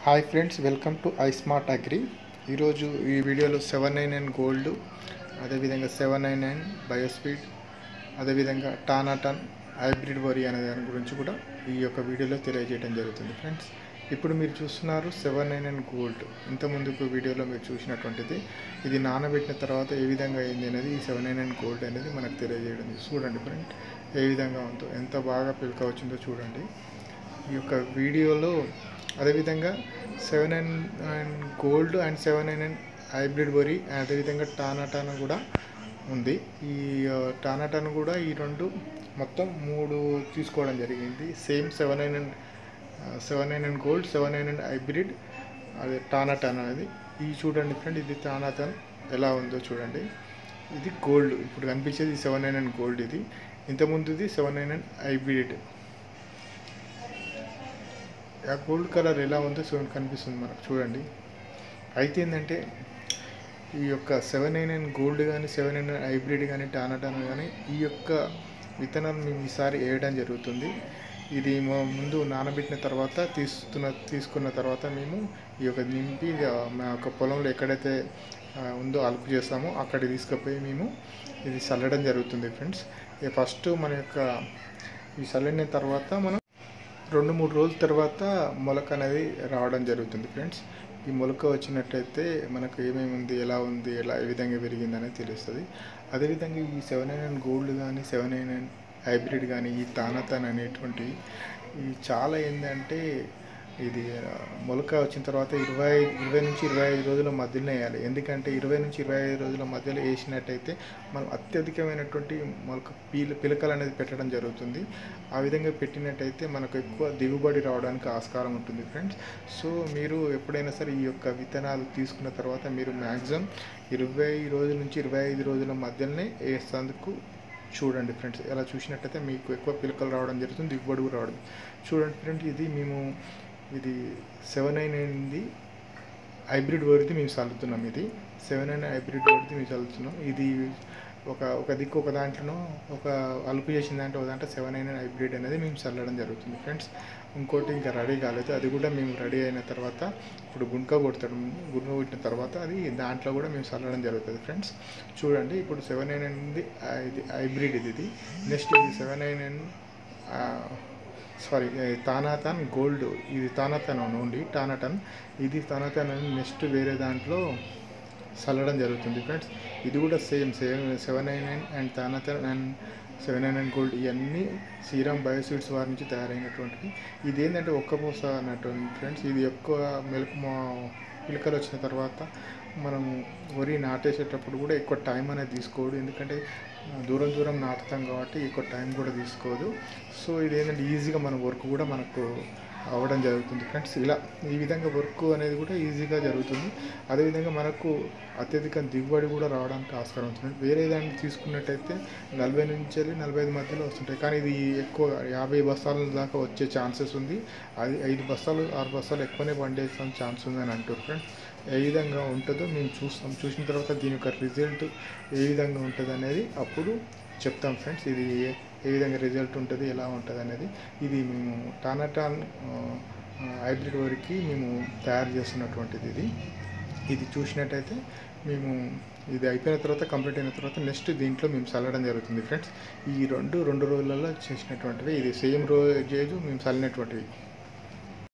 hi friends welcome to I smart agri ఈరోజు ఈ వీడియోలో సెవెన్ నైన్ నైన్ గోల్డ్ అదేవిధంగా సెవెన్ నైన్ నైన్ బయోస్పీడ్ అదేవిధంగా టానాటన్ హైబ్రిడ్ వరి అనే దాని గురించి కూడా ఈ యొక్క వీడియోలో తెలియజేయడం జరుగుతుంది ఫ్రెండ్స్ ఇప్పుడు మీరు చూస్తున్నారు సెవెన్ నైన్ నైన్ గోల్డ్ ఇంత ముందుకు వీడియోలో మీరు చూసినటువంటిది ఇది నానబెట్టిన తర్వాత ఏ విధంగా అయింది అనేది ఈ సెవెన్ నైన్ నైన్ గోల్డ్ అనేది మనకు తెలియజేయడం చూడండి ఫ్రెండ్ ఏ విధంగా ఉందో ఎంత బాగా పిలక వచ్చిందో చూడండి ఈ యొక్క వీడియోలో అదేవిధంగా seven nine nine gold and seven nine nine hybrid వరి అదేవిధంగా టానాటాన్ కూడా ఉంది ఈ ఆ, టానాటాన్ కూడా ఈ రెండు మొత్తం మూడు తీసుకోవడం జరిగింది same seven nine nine seven nine nine gold seven nine nine hybrid అదే టానాటాన్ అనేది ఈ చూడండి ఫ్రెండ్ ఇది టానాటాన్ ఎలా ఉందో చూడండి ఇది గోల్డ్ ఇప్పుడు కనిపించేది సెవెన్ నైన్ నైన్ గోల్డ్ ఇది ఇంతకుముందుది సెవెన్ నైన్ నైన్ హైబ్రిడ్ ఆ గోల్డ్ కలర్ ఎలా ఉందో చూడండి కనిపిస్తుంది మనకు చూడండి అయితే ఏంటంటే ఈ యొక్క సెవెన్ నైన్ నైన్ గోల్డ్ కానీ సెవెన్ నైన్ నైన్ హైబ్రిడ్ కానీ టానాటాన్ కానీ ఈ యొక్క విత్తనాలు మేము ఈసారి వేయడం జరుగుతుంది ఇది మా- ముందు నానబెట్టిన తర్వాత తీస్తున్న తీసుకున్న తర్వాత మేము ఈ యొక్క నింపి ఆ, మా యొక్క పొలంలో ఎక్కడైతే ఆ, ఉందో అలుపు చేస్తామో అక్కడికి తీసుకుపోయి మేము ఇది చల్లడం జరుగుతుంది ఫ్రెండ్స్ ఫస్ట్ మన యొక్క ఈ చల్లిన తర్వాత మనం రెండు మూడు రోజుల తర్వాత మొలక అనేది రావడం జరుగుతుంది ఫ్రెండ్స్ ఈ మొలక వచ్చినట్టయితే మనకు ఏమేమి ఉంది ఎలా ఉంది ఎలా ఏ విధంగా పెరిగింది అనేది తెలుస్తుంది అదేవిధంగా ఈ సెవెన్ నైన్ నైన్ గోల్డ్ కానీ సెవెన్ నైన్ నైన్ హైబ్రిడ్ కానీ ఈ తానతాన్ అనేటువంటి ఇవి చాలా ఏంటంటే ఇది ఆ, మొలక వచ్చిన తర్వాత ఇరవై ఇరవై నుంచి ఇరవై ఐదు రోజుల మధ్యలో వేయాలి ఎందుకంటే ఇరవై నుంచి ఇరవై ఐదు రోజుల మధ్యలో వేసినట్టయితే మనం అత్యధికమైనటువంటి మొలక పీల పిలకలు అనేది పెట్టడం జరుగుతుంది ఆ విధంగా పెట్టినట్టయితే మనకు ఎక్కువ దిగుబడి రావడానికి ఆస్కారం ఉంటుంది ఫ్రెండ్స్ సో మీరు ఎప్పుడైనా సరే ఈ యొక్క విత్తనాలు తీసుకున్న తర్వాత మీరు మ్యాక్సిమం ఇరవై రోజుల నుంచి ఇరవై ఐదు రోజుల మధ్యలోనే వేసేందుకు చూడండి ఫ్రెండ్స్ అలా చూసినట్టయితే మీకు ఎక్కువ పిలకలు రావడం జరుగుతుంది దిగుబడి కూడా రావడం చూడండి ఫ్రెండ్స్ ఇది మేము ఇది సెవెన్ నైన్ అయింది హైబ్రిడ్ వరిది మేము చల్లుతున్నాం ఇది సెవెన్ నైన్ హైబ్రిడ్ వరిది మేము చల్లుతున్నాం ఇది ఒక ఒక దిక్కు ఒక దాంట్లోనో ఒక అలుపు చేసిన దాంట్లో ఒక దాంట్లో సెవెన్ నైన్ హైబ్రిడ్ అనేది మేము చల్లడం జరుగుతుంది ఫ్రెండ్స్ ఇంకోటి ఇంకా రెడీ కాలేదు అది కూడా మేము రెడీ అయిన తర్వాత ఇప్పుడు గుంక కొడతాడు గుంక కొట్టిన తర్వాత అది దాంట్లో కూడా మేము చల్లడం జరుగుతుంది ఫ్రెండ్స్ చూడండి ఇప్పుడు సెవెన్ నైన్ అనేది ఆ, ఇది హైబ్రిడ్ ఇది ఇది నెక్స్ట్ ఇది సెవెన్ నైన్ నైన్ సారీ తానాతన్ గోల్డ్ ఇది తానాతన్ ఓన్లీ టానాటన్ ఇది తానాతన్ అని నెక్స్ట్ వేరే దాంట్లో చల్లడం జరుగుతుంది ఫ్రెండ్స్ ఇది కూడా same same seven nine nine and తానాతన్ and seven nine nine gold ఇవన్నీ శ్రీరామ్ బయోసీడ్స్ వారి నుంచి తయారైనటువంటివి ఇది ఏంటంటే ఒక్క పూస అన్నట్టు ఫ్రెండ్స్ ఇది ఎక్కువ మెలకు మా పిలకలు వచ్చిన తర్వాత మనం వరి నాటేసేటప్పుడు కూడా ఎక్కువ టైం అనేది తీసుకోడు ఎందుకంటే ఆ, దూరం దూరం నాటుతాం కాబట్టి ఎక్కువ టైం కూడా తీసుకోదు సో ఇది ఏంటంటే ఈజీగా మన వర్క్ కూడా మనకు అవ్వడం జరుగుతుంది ఫ్రెండ్స్ ఇలా ఈ విధంగా వర్క్ అనేది కూడా ఈజీగా జరుగుతుంది అదేవిధంగా మనకు అత్యధిక దిగుబడి కూడా రావడానికి ఆస్కారం ఉంటుంది వేరే దాన్ని తీసుకున్నట్టయితే నలభై నుంచి వెళ్ళి నలభై ఐదు మధ్యలో వస్తుంటాయి కానీ ఇది ఎక్కువ యాభై బస్తాల దాకా వచ్చే ఛాన్సెస్ ఉంది అది ఐదు బస్తాలు ఆరు బస్తాలు ఎక్కువనే పండేసే ఛాన్స్ ఉందని అంటారు ఫ్రెండ్స్ ఏ విధంగా ఉంటుందో మేము చూస్తాం చూసిన తర్వాత దీని యొక్క రిజల్ట్ ఏ విధంగా ఉంటుంది అనేది అప్పుడు చెప్తాం ఫ్రెండ్స్ ఇది ఏ- ఏ విధంగా రిజల్ట్ ఉంటుంది ఎలా ఉంటుంది అనేది ఇది మేము టానాటాన్ హైబ్రిడ్ వరకు మేము తయారు చేస్తున్నటువంటిది ఇది ఇది చూసినట్టయితే మేము ఇది అయిపోయిన తర్వాత కంప్లీట్ అయిన తర్వాత నెక్స్ట్ దీంట్లో మేము చల్లడం జరుగుతుంది ఫ్రెండ్స్ ఈ రెండు రెండు రోజులలో చేసినటువంటివి ఇది సేమ్ రోజు మేము చల్లినటువంటివి